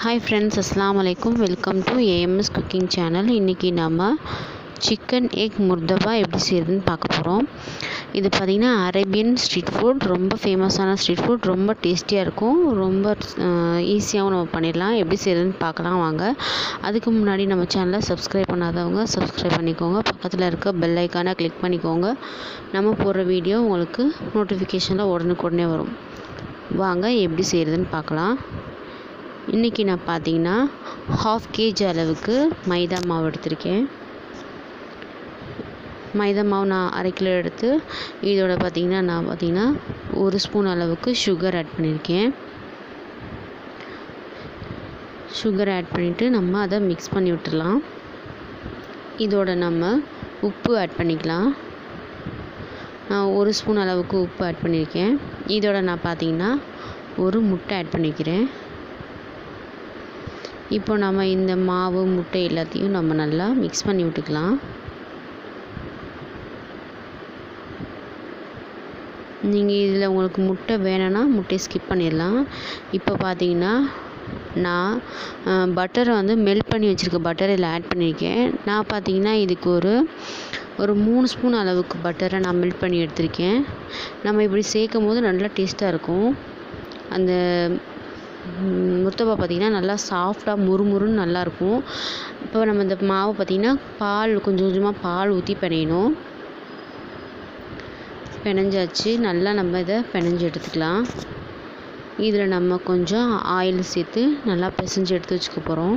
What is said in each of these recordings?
hi friends அஸ்லாம் வலைக்கும் welcome to AMS cooking channel இன்றைக்கி நம்ம சிக்கன் எக் முர்தபா எப்படி செய்கிறதுன்னு பார்க்க போகிறோம் இது பார்த்திங்கன்னா அரேபியன் ஸ்ட்ரீட் ஃபுட் ரொம்ப ஃபேமஸான ஸ்ட்ரீட் ஃபுட் ரொம்ப டேஸ்டியாக இருக்கும் ரொம்ப ஈஸியாகவும் நம்ம பண்ணிடலாம் எப்படி செய்கிறதுன்னு பார்க்கலாம் வாங்க அதுக்கு முன்னாடி நம்ம சேனலை சப்ஸ்கிரைப் பண்ணாதவங்க சப்ஸ்கிரைப் பண்ணிக்கோங்க பக்கத்தில் இருக்க பெல் ஐக்கானை கிளிக் பண்ணிக்கோங்க நம்ம போடுற வீடியோ உங்களுக்கு நோட்டிஃபிகேஷனில் உடனுக்குடனே வரும் வாங்க எப்படி செய்கிறதுன்னு பார்க்கலாம் இன்றைக்கி நான் பார்த்தீங்கன்னா ஹாஃப் கேஜி அளவுக்கு மைதா மாவு எடுத்திருக்கேன் மைதா மாவு நான் அரை கிலோ எடுத்து இதோட பார்த்திங்கன்னா நான் பார்த்திங்கன்னா ஒரு ஸ்பூன் அளவுக்கு சுகர் ஆட் பண்ணியிருக்கேன் சுகர் ஆட் பண்ணிவிட்டு நம்ம அதை மிக்ஸ் பண்ணி விட்டுடலாம் இதோட நம்ம உப்பு ஆட் பண்ணிக்கலாம் நான் ஒரு ஸ்பூன் அளவுக்கு உப்பு ஆட் பண்ணியிருக்கேன் இதோட நான் பார்த்திங்கன்னா ஒரு முட்டை ஆட் பண்ணிக்கிறேன் இப்போ நம்ம இந்த மாவு முட்டை எல்லாத்தையும் நம்ம நல்லா மிக்ஸ் பண்ணி விட்டுக்கலாம் நீங்கள் இதில் உங்களுக்கு முட்டை வேணும்னா முட்டையை ஸ்கிப் பண்ணிடலாம் இப்போ பார்த்தீங்கன்னா நான் பட்டரை வந்து மெல்ட் பண்ணி வச்சுருக்க பட்டர் இதில் ஆட் பண்ணியிருக்கேன் நான் பார்த்தீங்கன்னா இதுக்கு ஒரு ஒரு மூணு ஸ்பூன் அளவுக்கு பட்டரை நான் மெல்ட் பண்ணி எடுத்திருக்கேன் நம்ம இப்படி சேர்க்கும் போது நல்லா டேஸ்ட்டாக இருக்கும் அந்த முர்த்தபா பார்த்திங்கன்னா நல்லா சாஃப்டாக முறுமுறுன்னு நல்லாயிருக்கும் இப்போ நம்ம இந்த மாவு பார்த்திங்கன்னா பால் கொஞ்சம் கொஞ்சமாக பால் ஊற்றி பிணையணும் பிணைஞ்சாச்சு நல்லா நம்ம இதை பிணைஞ்சு எடுத்துக்கலாம் இதில் நம்ம கொஞ்சம் ஆயில் சேர்த்து நல்லா பிசைஞ்சு எடுத்து வச்சுக்க போகிறோம்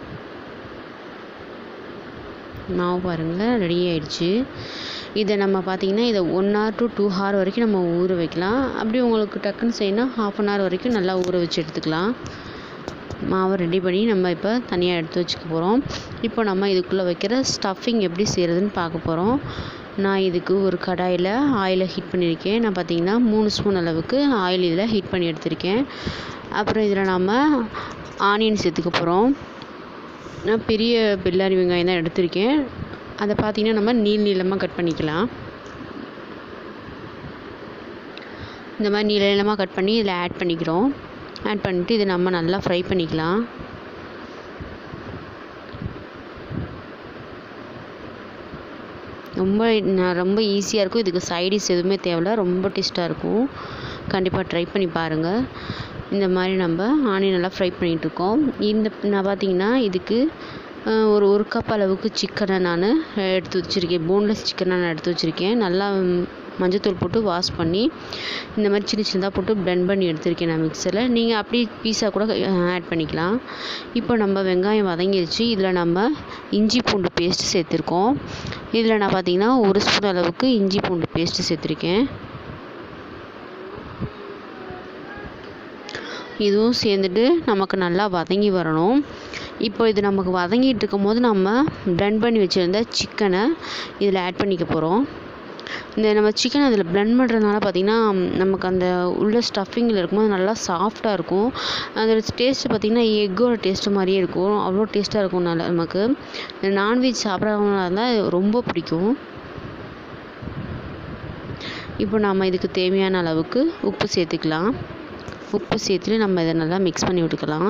மாவு பாருங்கள் ரெடி ஆயிடுச்சு இதை நம்ம பார்த்திங்கன்னா இதை one hour to two hour வரைக்கும் நம்ம ஊற வைக்கலாம் அப்படி உங்களுக்கு டக்குன்னு செய்யணும் ஹாஃப் அன் ஹவர் வரைக்கும் நல்லா ஊற வச்சு எடுத்துக்கலாம் மாவை ரெடி பண்ணி நம்ம இப்போ தனியாக எடுத்து வச்சுக்க போகிறோம் இப்போ நம்ம இதுக்குள்ளே வைக்கிற ஸ்டஃபிங் எப்படி செய்கிறதுன்னு பார்க்க போகிறோம் நான் இதுக்கு ஒரு கடாயில் ஆயிலை ஹீட் பண்ணியிருக்கேன் நான் பார்த்திங்கன்னா மூணு ஸ்பூன் அளவுக்கு ஆயில் இதில் ஹீட் பண்ணி எடுத்திருக்கேன் அப்புறம் இதில் நம்ம ஆனியன் சேர்த்துக்க போகிறோம் நான் பெரிய பெல்லாரி வெங்காயம் தான் எடுத்திருக்கேன் அதை பார்த்திங்கன்னா நம்ம நீள் நீளமாக கட் பண்ணிக்கலாம் இந்த மாதிரி நீள நீளமாக கட் பண்ணி இதில் ஆட் பண்ணிக்கிறோம் ஆட் பண்ணிவிட்டு இதை நம்ம நல்லா ஃப்ரை பண்ணிக்கலாம் ரொம்ப ரொம்ப ஈஸியாக இருக்கும் இதுக்கு சைடிஸ் எதுவுமே தேவையில்ல ரொம்ப டேஸ்ட்டாக இருக்கும் கண்டிப்பாக ட்ரை பண்ணி பாருங்கள் இந்த மாதிரி நம்ம ஆனியன் நல்லா ஃப்ரை பண்ணிகிட்ருக்கோம் இந்த நான் பார்த்தீங்கன்னா இதுக்கு ஒரு ஒரு கப் அளவுக்கு சிக்கனை நான் எடுத்து வச்சுருக்கேன் போன்லெஸ் சிக்கனை நான் எடுத்து வச்சுருக்கேன் நல்லா மஞ்சத்தூள் போட்டு வாஷ் பண்ணி இந்த மாதிரி சின்ன சின்னதாக போட்டு பிளெண்ட் பண்ணி எடுத்திருக்கேன் நான் மிக்சரில் நீங்கள் அப்படி பீஸா கூட ஆட் பண்ணிக்கலாம் இப்போ நம்ம வெங்காயம் வதங்கிருச்சு இதில் நம்ம இஞ்சி பூண்டு பேஸ்ட்டு சேர்த்துருக்கோம் இதில் நான் பார்த்தீங்கன்னா ஒரு ஸ்பூன் அளவுக்கு இஞ்சி பூண்டு பேஸ்ட்டு சேர்த்துருக்கேன் இதுவும் சேர்ந்துட்டு நமக்கு நல்லா வதங்கி வரணும் இப்போ இது நமக்கு வதங்கிட்டு இருக்கும் போது நம்ம பிளெண்ட் பண்ணி வச்சுருந்த சிக்கனை இதில் ஆட் பண்ணிக்க போகிறோம் இந்த நம்ம சிக்கன் அதில் பிளெண்ட் பண்ணுறதுனால பார்த்திங்கன்னா நமக்கு அந்த உள்ள ஸ்டஃபிங்கில் இருக்கும்போது நல்லா சாஃப்டாக இருக்கும் அதோட டேஸ்ட்டு பார்த்திங்கன்னா எக்கோட டேஸ்ட்டு மாதிரியே இருக்கும் அவ்வளோ டேஸ்ட்டாக இருக்கும் நல்லா நமக்கு நான்வெஜ் சாப்பிட்றவங்களா இருந்தால் ரொம்ப பிடிக்கும் இப்போ நம்ம இதுக்கு தேவையான அளவுக்கு உப்பு சேர்த்துக்கலாம் உப்பு சேர்த்துட்டு நம்ம இதை நல்லா மிக்ஸ் பண்ணி விட்டுக்கலாம்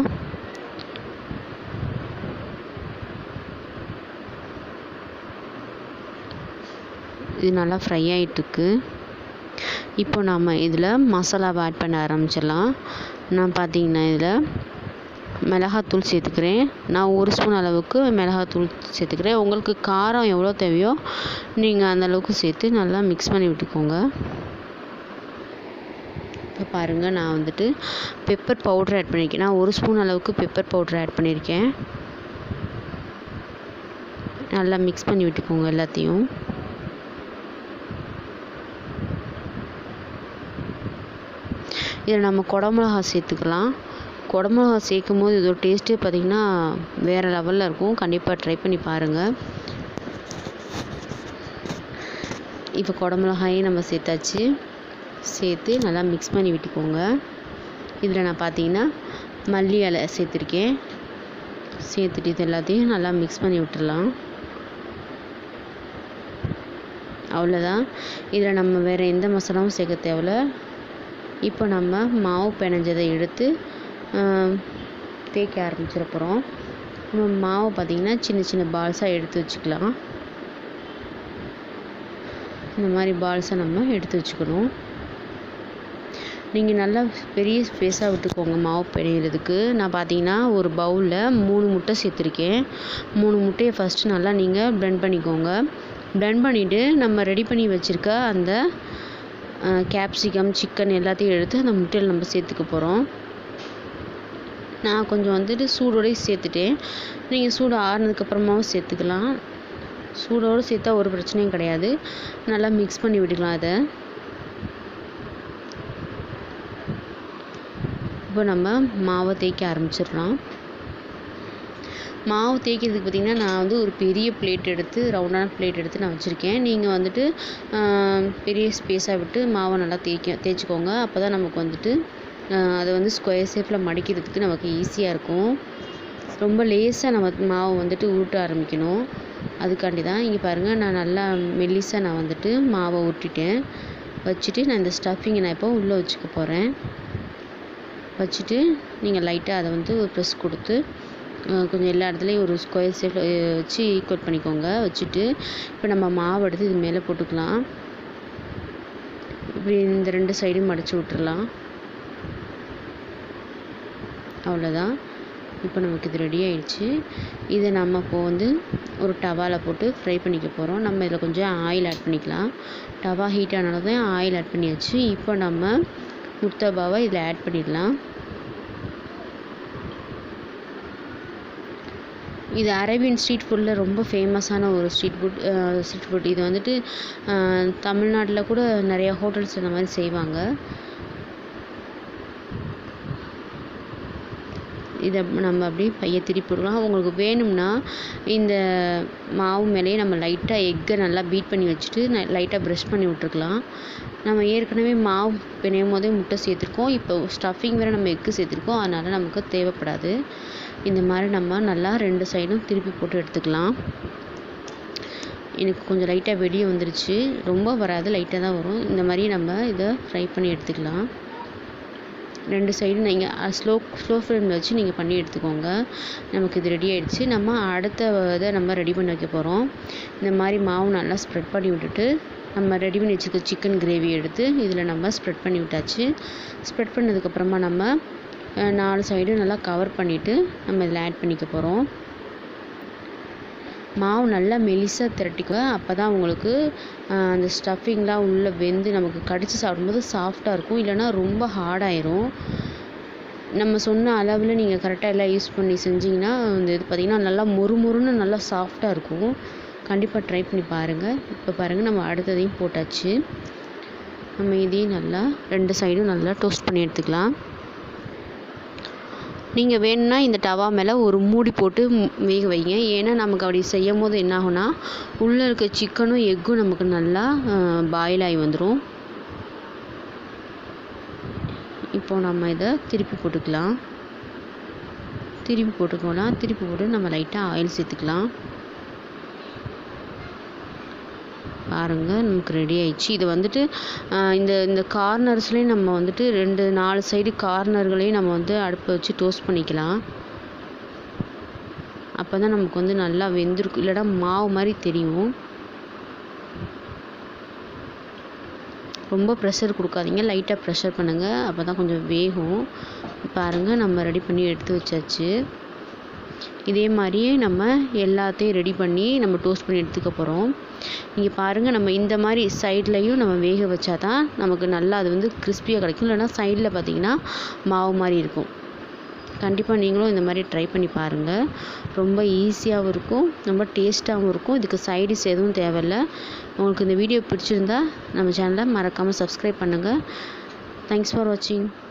இது நல்லா ஃப்ரை ஆகிட்டுருக்கு இப்போ நம்ம இதில் மசாலாவை ஆட் பண்ண ஆரம்பிச்சிடலாம் நான் பார்த்தீங்கன்னா இதில் மிளகாத்தூள் சேர்த்துக்கிறேன் நான் ஒரு ஸ்பூன் அளவுக்கு மிளகாத்தூள் சேர்த்துக்கிறேன் உங்களுக்கு காரம் எவ்வளோ தேவையோ நீங்கள் அந்த அளவுக்கு சேர்த்து நல்லா மிக்ஸ் பண்ணி விட்டுக்கோங்க இப்போ பாருங்கள் நான் வந்துட்டு பெப்பர் பவுட்ரு ஆட் பண்ணியிருக்கேன் நான் ஒரு ஸ்பூன் அளவுக்கு பெப்பர் பவுட்ரு ஆட் பண்ணியிருக்கேன் நல்லா மிக்ஸ் பண்ணி விட்டுக்கோங்க எல்லாத்தையும் இதில் நம்ம குடமிளகா சேர்த்துக்கலாம் குடமிளகா சேர்க்கும் போது இதோட டேஸ்ட்டே பார்த்திங்கன்னா வேறு லெவலில் இருக்கும் கண்டிப்பாக ட்ரை பண்ணி பாருங்கள் இப்போ குடமிளகாயும் நம்ம சேர்த்தாச்சு சேர்த்து நல்லா மிக்ஸ் பண்ணி விட்டுக்கோங்க இதில் நான் பார்த்தீங்கன்னா மல்லி இலை சேர்த்துருக்கேன் சேர்த்துட்டு இது எல்லாத்தையும் நல்லா மிக்ஸ் பண்ணி விட்டுடலாம் அவ்வளோதான் இதில் நம்ம வேறு எந்த மசாலாவும் சேர்க்க தேவையில்ல இப்போ நம்ம மாவு பிணைஞ்சதை எடுத்து தேய்க்க ஆரம்பிச்சிட போகிறோம் நம்ம மாவை பார்த்திங்கன்னா சின்ன சின்ன பால்ஸாக எடுத்து வச்சுக்கலாம் இந்த மாதிரி பால்ஸை நம்ம எடுத்து வச்சுக்கணும் நீங்கள் நல்லா பெரிய ஸ்பேஸாக விட்டுக்கோங்க மாவு பிணையிறதுக்கு நான் பார்த்தீங்கன்னா ஒரு பவுலில் மூணு முட்டை சேர்த்துருக்கேன் மூணு முட்டையை ஃபஸ்ட்டு நல்லா நீங்கள் பிளெண்ட் பண்ணிக்கோங்க பிளெண்ட் பண்ணிவிட்டு நம்ம ரெடி பண்ணி வச்சுருக்க அந்த கேப்சிகம் சிக்கன் எல்லாத்தையும் எடுத்து அந்த முட்டையில் நம்ம சேர்த்துக்க போகிறோம் நான் கொஞ்சம் வந்துட்டு சூடோடய சேர்த்துட்டேன் நீங்கள் சூடு ஆறுனதுக்கப்புறமாவும் சேர்த்துக்கலாம் சூடோடு சேர்த்தா ஒரு பிரச்சனையும் கிடையாது நல்லா மிக்ஸ் பண்ணி விட்டுக்கலாம் அதை இப்போ நம்ம மாவை தேய்க்க ஆரம்பிச்சிடலாம் மாவு தேய்க்கிறதுக்கு பார்த்திங்கன்னா நான் வந்து ஒரு பெரிய பிளேட் எடுத்து ரவுண்டான பிளேட் எடுத்து நான் வச்சுருக்கேன் நீங்கள் வந்துட்டு பெரிய ஸ்பேஸாக விட்டு மாவை நல்லா தேய்க்க தேய்ச்சிக்கோங்க அப்போ தான் நமக்கு வந்துட்டு அதை வந்து ஸ்கொயர் ஷேப்பில் மடிக்கிறதுக்கு நமக்கு ஈஸியாக இருக்கும் ரொம்ப லேசாக நம்ம மாவு வந்துட்டு உருட்ட ஆரம்பிக்கணும் அதுக்காண்டி தான் இங்கே பாருங்கள் நான் நல்லா மெல்லிசாக நான் வந்துட்டு மாவை உருட்டிட்டேன் வச்சுட்டு நான் இந்த ஸ்டஃபிங்கை நான் இப்போ உள்ளே வச்சுக்க போகிறேன் வச்சுட்டு நீங்கள் லைட்டாக அதை வந்து ஒரு ப்ரெஸ் கொடுத்து கொஞ்சம் எல்லா இடத்துலையும் ஒரு ஸ்கொயர் ஷேப்பில் வச்சு ஈக்குவல் பண்ணிக்கோங்க வச்சுட்டு இப்போ நம்ம மாவு எடுத்து இது மேலே போட்டுக்கலாம் இப்படி இந்த ரெண்டு சைடும் மடித்து விட்டுறலாம் அவ்வளோதான் இப்போ நமக்கு இது ரெடி ஆயிடுச்சு இதை நம்ம இப்போது வந்து ஒரு டவாவில் போட்டு ஃப்ரை பண்ணிக்க போகிறோம் நம்ம இதில் கொஞ்சம் ஆயில் ஆட் பண்ணிக்கலாம் டவா ஹீட் ஆனாலும் ஆயில் ஆட் பண்ணியாச்சு இப்போ நம்ம முர்த்தபாவை இதில் ஆட் பண்ணிடலாம் இது அரேபியன் ஸ்ட்ரீட் ஃபுட்டில் ரொம்ப ஃபேமஸான ஒரு ஸ்ட்ரீட் ஃபுட் ஸ்ட்ரீட் ஃபுட் இது வந்துட்டு தமிழ்நாட்டில் கூட நிறையா ஹோட்டல்ஸ் இந்த மாதிரி செய்வாங்க இதை நம்ம அப்படியே பைய திருப்பி விடலாம் உங்களுக்கு வேணும்னா இந்த மாவு மேலேயே நம்ம லைட்டாக எக்கை நல்லா பீட் பண்ணி வச்சுட்டு லைட்டாக ப்ரெஷ் பண்ணி விட்ருக்கலாம் நம்ம ஏற்கனவே மாவு பிணையும் போதே முட்டை சேர்த்துருக்கோம் இப்போ ஸ்டஃபிங் வேறு நம்ம எக்கு சேர்த்துருக்கோம் அதனால் நமக்கு தேவைப்படாது இந்த மாதிரி நம்ம நல்லா ரெண்டு சைடும் திருப்பி போட்டு எடுத்துக்கலாம் எனக்கு கொஞ்சம் லைட்டாக வெளியே வந்துருச்சு ரொம்ப வராது லைட்டாக தான் வரும் இந்த மாதிரி நம்ம இதை ஃப்ரை பண்ணி எடுத்துக்கலாம் ரெண்டு சைடும் நீங்கள் ஸ்லோ ஸ்லோ ஃப்ளேமில் வச்சு நீங்கள் பண்ணி எடுத்துக்கோங்க நமக்கு இது ரெடி ஆகிடுச்சு நம்ம அடுத்த இதை நம்ம ரெடி பண்ணி வைக்க போகிறோம் இந்த மாதிரி மாவு நல்லா ஸ்ப்ரெட் பண்ணி விட்டுட்டு நம்ம ரெடி பண்ணி வச்சுருக்க சிக்கன் கிரேவி எடுத்து இதில் நம்ம ஸ்ப்ரெட் பண்ணி விட்டாச்சு ஸ்ப்ரெட் பண்ணதுக்கப்புறமா நம்ம நாலு சைடும் நல்லா கவர் பண்ணிவிட்டு நம்ம இதில் ஆட் பண்ணிக்க போகிறோம் மாவு நல்லா மெலிசாக திரட்டிக்க அப்போ தான் உங்களுக்கு அந்த ஸ்டஃபிங்லாம் உள்ளே வெந்து நமக்கு கடித்து சாப்பிடும்போது சாஃப்டாக இருக்கும் இல்லைனா ரொம்ப ஹார்டாயிரும் நம்ம சொன்ன அளவில் நீங்கள் கரெக்டாக எல்லாம் யூஸ் பண்ணி செஞ்சிங்கன்னா இந்த இது பார்த்திங்கன்னா நல்லா மொறு மொறுன்னு நல்லா சாஃப்டாக இருக்கும் கண்டிப்பாக ட்ரை பண்ணி பாருங்கள் இப்போ பாருங்கள் நம்ம அடுத்ததையும் போட்டாச்சு நம்ம இதையும் நல்லா ரெண்டு சைடும் நல்லா டோஸ்ட் பண்ணி எடுத்துக்கலாம் நீங்கள் வேணும்னா இந்த டவா மேலே ஒரு மூடி போட்டு வேக வைங்க ஏன்னா நமக்கு அப்படி செய்யும் போது என்ன ஆகும்னா உள்ளே இருக்க சிக்கனும் எக்கும் நமக்கு நல்லா பாயில் ஆகி வந்துடும் இப்போ நம்ம இதை திருப்பி போட்டுக்கலாம் திருப்பி போட்டுக்கலாம் திருப்பி போட்டு நம்ம லைட்டாக ஆயில் சேர்த்துக்கலாம் பாருங்கள் நமக்கு ரெடி ஆயிடுச்சு இது வந்துட்டு இந்த இந்த கார்னர்ஸ்லேயும் நம்ம வந்துட்டு ரெண்டு நாலு சைடு கார்னர்களையும் நம்ம வந்து அடுப்பை வச்சு டோஸ்ட் பண்ணிக்கலாம் அப்போ தான் நமக்கு வந்து நல்லா வெந்திருக்கும் இல்லைனா மாவு மாதிரி தெரியும் ரொம்ப ப்ரெஷர் கொடுக்காதீங்க லைட்டாக ப்ரெஷர் பண்ணுங்கள் அப்போ தான் கொஞ்சம் வேகும் பாருங்கள் நம்ம ரெடி பண்ணி எடுத்து வச்சாச்சு இதே மாதிரியே நம்ம எல்லாத்தையும் ரெடி பண்ணி நம்ம டோஸ்ட் பண்ணி எடுத்துக்க போகிறோம் இங்கே பாருங்கள் நம்ம இந்த மாதிரி சைட்லேயும் நம்ம வேக வச்சா தான் நமக்கு நல்லா அது வந்து கிறிஸ்பியாக கிடைக்கும் இல்லைனா சைடில் பார்த்திங்கன்னா மாவு மாதிரி இருக்கும் கண்டிப்பாக நீங்களும் இந்த மாதிரி ட்ரை பண்ணி பாருங்கள் ரொம்ப ஈஸியாகவும் இருக்கும் ரொம்ப டேஸ்ட்டாகவும் இருக்கும் இதுக்கு சைடிஸ் எதுவும் தேவையில்ல உங்களுக்கு இந்த வீடியோ பிடிச்சிருந்தா நம்ம சேனலை மறக்காமல் சப்ஸ்கிரைப் பண்ணுங்கள் தேங்க்ஸ் ஃபார் வாட்சிங்